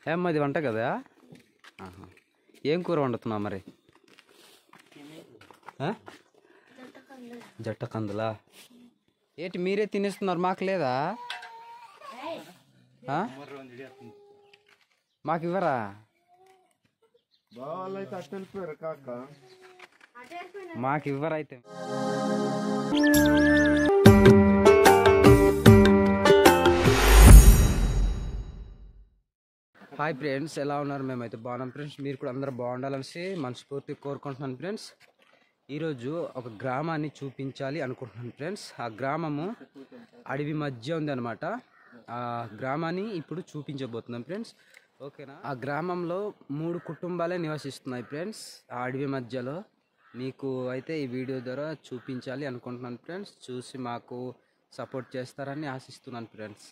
ఏమ్మా ఇది వంట కదా ఆహా. ఏం కూర వండుతున్నావు మరి ఆ? జట్ట కందులా ఏంటి మీరే తినేస్తున్నారు మాకు లేదా ఆ? మాకు ఇవ్వరా వాళ్ళైతే అట్ట వెళ్ళిపోయారు కాక మాకు ఇవ్వరైతే హాయ్ ఫ్రెండ్స్ ఎలా ఉన్నారు మేమైతే బాగున్నాం ఫ్రెండ్స్ మీరు కూడా అందరూ బాగుండాలనేసి మనస్ఫూర్తిగా కోరుకుంటున్నాను ఫ్రెండ్స్ ఈరోజు ఒక గ్రామాన్ని చూపించాలి అనుకుంటున్నాను ఫ్రెండ్స్ ఆ గ్రామము అడవి మధ్య ఉందన్నమాట ఆ గ్రామాన్ని ఇప్పుడు చూపించబోతున్నాం ఫ్రెండ్స్ ఓకేనా ఆ గ్రామంలో మూడు కుటుంబాలే నివసిస్తున్నాయి ఫ్రెండ్స్ ఆ అడవి మధ్యలో మీకు అయితే ఈ వీడియో ద్వారా చూపించాలి అనుకుంటున్నాను ఫ్రెండ్స్ చూసి మాకు సపోర్ట్ చేస్తారని ఆశిస్తున్నాను ఫ్రెండ్స్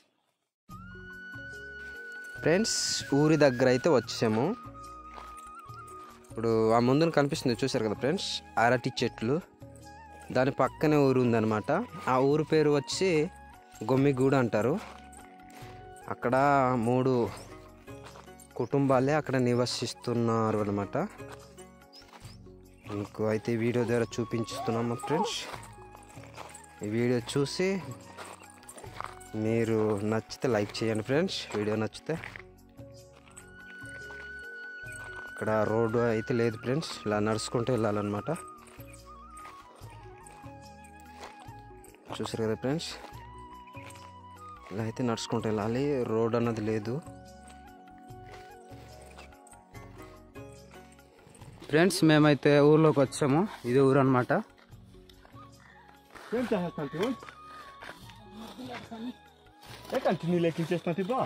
ఫ్రెండ్స్ ఊరి దగ్గర అయితే వచ్చాము ఇప్పుడు ఆ ముందున కనిపిస్తుంది చూసారు కదా ఫ్రెండ్స్ అరటి చెట్లు దాని పక్కనే ఊరు ఉందన్నమాట ఆ ఊరు పేరు వచ్చి గొమ్మిగూడ అంటారు అక్కడ మూడు కుటుంబాలే అక్కడ నివసిస్తున్నారు అనమాట మీకు అయితే ఈ వీడియో ద్వారా చూపించుతున్నాము ఫ్రెండ్స్ ఈ వీడియో చూసి మీరు నచ్చితే లైక్ చేయండి ఫ్రెండ్స్ వీడియో నచ్చితే ఇక్కడ రోడ్డు అయితే లేదు ఫ్రెండ్స్ ఇలా నడుచుకుంటూ వెళ్ళాలన్నమాట చూసారు కదా ఫ్రెండ్స్ ఇలా అయితే నడుచుకుంటూ వెళ్ళాలి రోడ్ అన్నది లేదు ఫ్రెండ్స్ మేమైతే ఊర్లోకి వచ్చాము ఇది ఊరు అనమాట ఏం చేస్తాంటి ఏకంటి నీళ్ళు ఎక్కించేస్తాంటి బా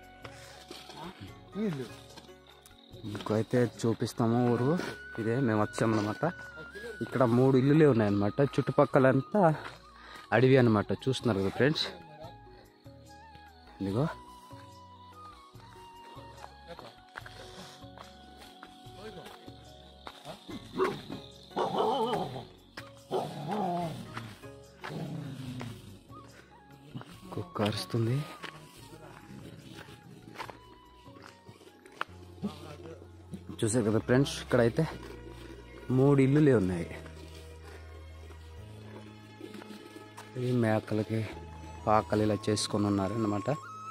నీళ్ళు మీకు అయితే చూపిస్తాము ఊరు ఇదే మేము వచ్చాము అనమాట ఇక్కడ మూడు ఇల్లులే ఉన్నాయన్నమాట చుట్టుపక్కలంతా అడవి అనమాట చూస్తున్నారు కదా ఫ్రెండ్స్ ఇదిగో కుక్క అరుస్తుంది చూసారు కదా ఫ్రెండ్స్ ఇక్కడైతే మూడు ఇల్లులే ఉన్నాయి ఈ మేకలకి పాకలు ఇలా చేసుకొని ఉన్నారు అన్నమాట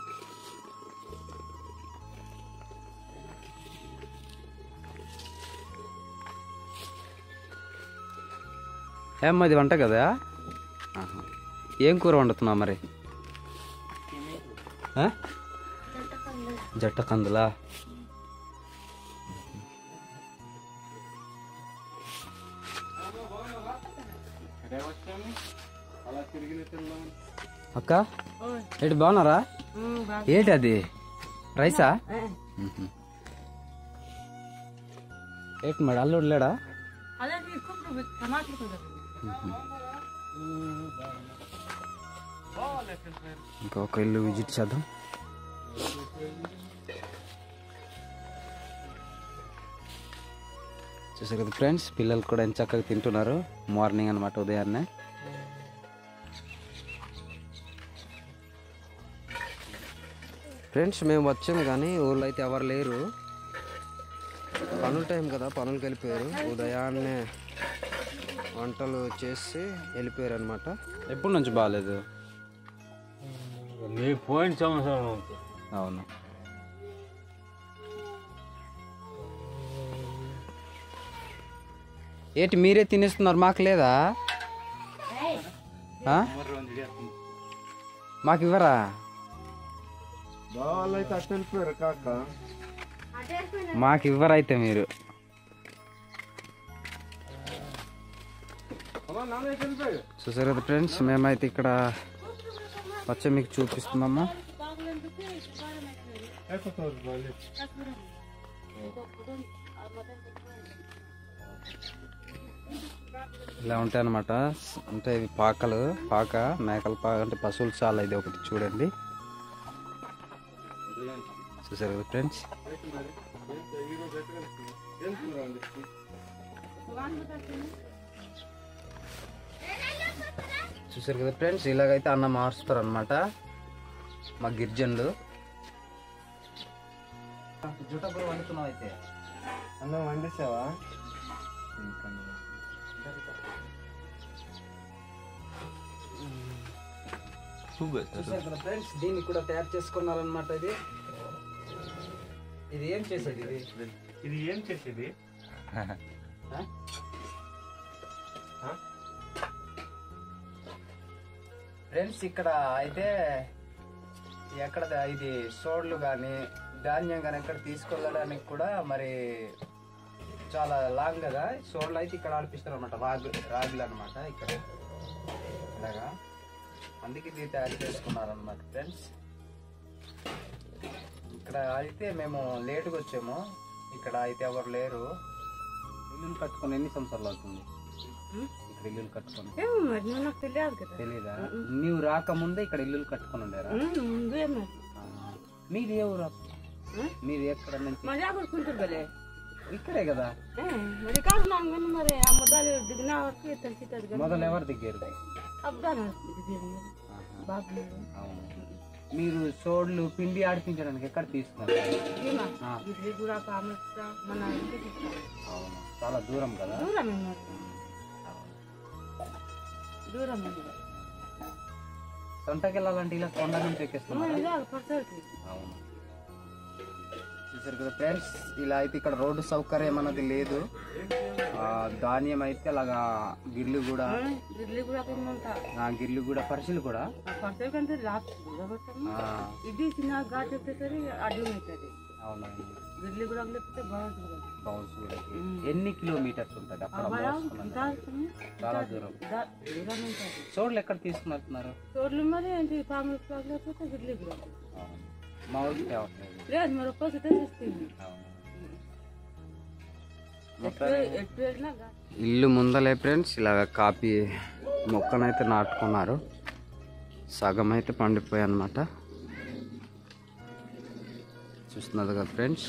ఏమ్మా ఇది వంట కదా ఆహా. ఏం కూర వండుతున్నావు మరి ఆ? జట్ట కందులా అలా తిరిగిన తిన్నాం అక్క ఏంటి బాగున్నారా ఏంటి అది రైసా మ్మ్. ఏంటి మరి అల్లుడు లేడా అదే తీసుకుంటారు టమాటాలు కూడా ఇంకొక ఇల్లు విజిట్ చేద్దాం చూసారు కదా ఫ్రెండ్స్ పిల్లలు కూడా ఎంత చక్కగా తింటున్నారు మార్నింగ్ అనమాట ఉదయాన్నే ఫ్రెండ్స్ మేము వచ్చాము కానీ ఊళ్ళో అయితే ఎవరు లేరు పనుల టైం కదా పనులకు వెళ్ళిపోయారు ఉదయాన్నే వంటలు చేసి వెళ్ళిపోయారు అనమాట ఎప్పటి నుంచి బాగాలేదు నీ పోయిన సంవత్సరం అవును ఏంటి మీరే తినేస్తున్నారు మాకు లేదా ఆ? మాకు ఇవ్వరా వాళ్ళైతే అట్ట వెళ్ళిపోయారు కాక మాకు ఇవ్వరైతే మీరు చూసారు కదా ఫ్రెండ్స్ మేమైతే ఇక్కడ వచ్చి మీకు చూపిస్తున్నాము ఇలా ఉంటాయి అనమాట అంటే ఇవి పాకలు పాక మేకల పాక అంటే పశువులు చాలా ఇది ఒకటి చూడండి చూసారు కదా ఫ్రెండ్స్ చూసారు కదా ఫ్రెండ్స్ ఇలాగైతే అన్నం మారుస్తారు అనమాట మా గిరిజనులు జుటప్పుడు వండుతున్నావు అయితే అన్నం వండేసావా చూసారు కదా ఫ్రెండ్స్ దీన్ని కూడా తయారు చేసుకున్నారనమాట ఇది ఇది ఏం చేసేది ఇది ఇది ఏం చేసేది ఆ? ఫ్రెండ్స్ ఇక్కడ అయితే ఎక్కడ ద- ఇది సోడ్లు కానీ ధాన్యం కానీ ఎక్కడ తీసుకెళ్ళడానికి కూడా మరి చాలా లాంగ్ కదా సోడ్లు అయితే ఇక్కడ ఆడిపిస్తారు అనమాట రాగు రాగులు అనమాట ఇక్కడ ఇలాగా అందుకే ఇది తయారు చేసుకున్నారనమాట ఫ్రెండ్స్ ఇక్కడ అయితే మేము లేటుగా వచ్చాము ఇక్కడ అయితే ఎవరు లేరు ఇల్లులు కట్టుకొని ఎన్ని సంవత్సరాలు అవుతుంది ఇక్కడ ఇల్లులు కట్టుకొని ఏమో మరి నువ్వు నాకు తెలియదు కదా తెలీదా నీవు రాకముందే ఇక్కడ ఇల్లులు కట్టుకొని ఉండేరా ఉమ్, ముందే మరి ఆ. మీది ఏ ఊరు మీది ఎక్కడ నుంచి మరి అక్కడ కుంటారు కదా ఇక్కడే కదా ఏ, మరి కాదు నాకు కానీ మరి ఆ ముద్దాలు దిగిన వరకు తెలిసితుంది కదా మొదలు ఎవరు దిగారు అబ్దాను దిగారు ఆహా. బాబు అవును మీరు సోడ్లు పిండి ఆడిపించడానికి ఎక్కడ తీసుకున్నారు ఏమా ఆ. ఇడ్లీ కూడా కామర్స్ మన ఇంటికి ఇస్తాం. అవును చాలా దూరం కదా దూరం ఏమో దూరం ఉంది సొంతకి వెళ్ళాలంటే ఇలా కొండ నుంచి ఎక్కిస్తున్నారు ఇదే పడుతుంది అవును చూసారు కదా ఫ్రెండ్స్ ఇలా అయితే ఇక్కడ రోడ్డు సౌకర్యం అన్నది లేదు ఆ, ధాన్యం అయితే అలాగా గిర్లు కూడా ఇడ్లీ కూడా తిన్నంతా ఆ గిర్లు కూడా పరిశీలు కూడా పడుతుంది కంటే లాస్ట్ దూరం ఆ, ఇది చిన్న ఘాట్ వచ్చేసరి అడ్డం అవుతుంది అవునవును ఇడ్లీ కూడా లేకపోతే బాగుంటుంది కదా బౌన్స్ కూడా ఎన్ని కిలోమీటర్స్ ఉంటుంది అక్కడ అవ్వడా? మోసుకున్నది? ఇంకా వస్తుంది? చాలా దూరం దా- దూరం ఉంటుంది చోట్ల ఎక్కడ తీసుకున్నారు చోట్ల మరి ఏంటి పాములు లేకపోతే ఇడ్లీ కూడా అవును మా ఊరికి తేవట్లేదు లేదు మరి ఒక్కోసి తెస్తుంది అవును ఎటు వెళ్ళినా ఘాట్. ఇల్లు ముందలే ఫ్రెండ్స్ ఇలాగ కాపీ మొక్కనైతే నాటుకున్నారు సగం అయితే పండిపోయాయి అనమాట చూస్తున్నారు కదా ఫ్రెండ్స్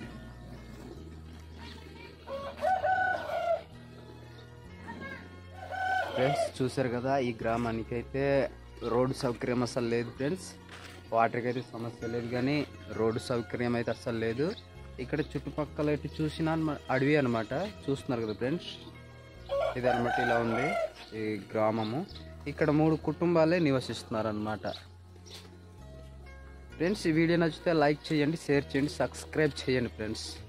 ఫ్రెండ్స్ చూసారు కదా ఈ గ్రామానికి అయితే రోడ్డు సౌకర్యం అసలు లేదు ఫ్రెండ్స్ వాటర్కి అయితే సమస్య లేదు కానీ రోడ్డు సౌకర్యం అయితే అసలు లేదు ఇక్కడ చుట్టుపక్కల ఇటు చూసినా అన్మ- అడవి అనమాట చూస్తున్నారు కదా ఫ్రెండ్స్ ఇది అనమాట ఇలా ఉంది ఈ గ్రామము ఇక్కడ మూడు కుటుంబాలే నివసిస్తున్నారు అనమాట ఫ్రెండ్స్ ఈ వీడియో నచ్చితే లైక్ చేయండి షేర్ చేయండి సబ్స్క్రైబ్ చేయండి ఫ్రెండ్స్